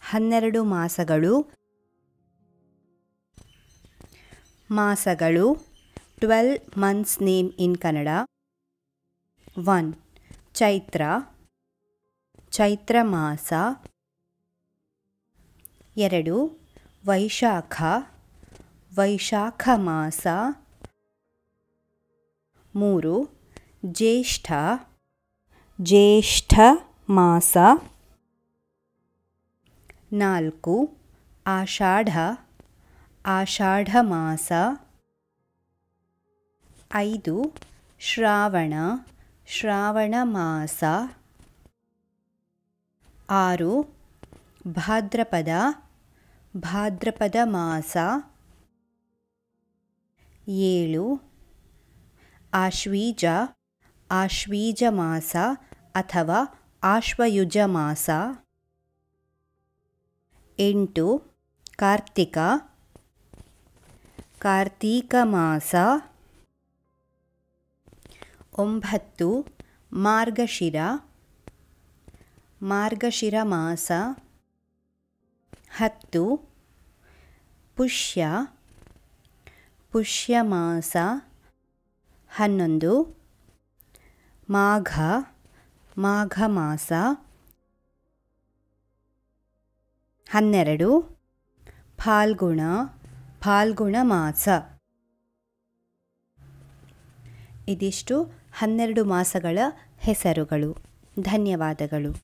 ಹನ್ನೆರಡು ಮಾಸಗಳು ಮಾಸಗಳು twelve months name in Kannada one Chaitra Chaitra ಮಾಸ ಎರಡು ವೈಶಾಖ ವೈಶಾಖ ಮಾಸ ಮೂರು ಜ್ಯೇಷ್ಠ ಜ್ಯೇಷ್ಠ ಮಾಸ ನಾಲ್ಕು ಆಷಾಢ ಆಷಾಢ ಮಾಸ ಐದು ಶ್ರಾವಣ ಶ್ರಾವಣ ಮಾಸ ಆರು ಭಾದ್ರಪದ ಭಾದ್ರಪದ ಮಾಸ ಏಳು ಆಶ್ವೀಜ ಆಶ್ವೀಜ ಮಾಸ ಅಥವಾ ಆಶ್ವಯುಜ ಮಾಸ ಎಂಟು ಕಾರ್ತಿಕ ಕಾರ್ತೀಕ ಮಾಸ ಒಂಬತ್ತು ಮಾರ್ಗಶಿರ ಮಾರ್ಗಶಿರ ಮಾಸ ಹತ್ತು ಪುಷ್ಯ ಪುಷ್ಯ ಮಾಸ ಹನ್ನೊಂದು ಮಾಘ ಮಾಘ ಮಾಸ ಹನ್ನೆರಡು ಫಾಲ್ಗುಣ ಫಾಲ್ಗುಣ ಮಾಸ ಇದಿಷ್ಟು ಹನ್ನೆರಡು ಮಾಸಗಳ ಹೆಸರುಗಳು ಧನ್ಯವಾದಗಳು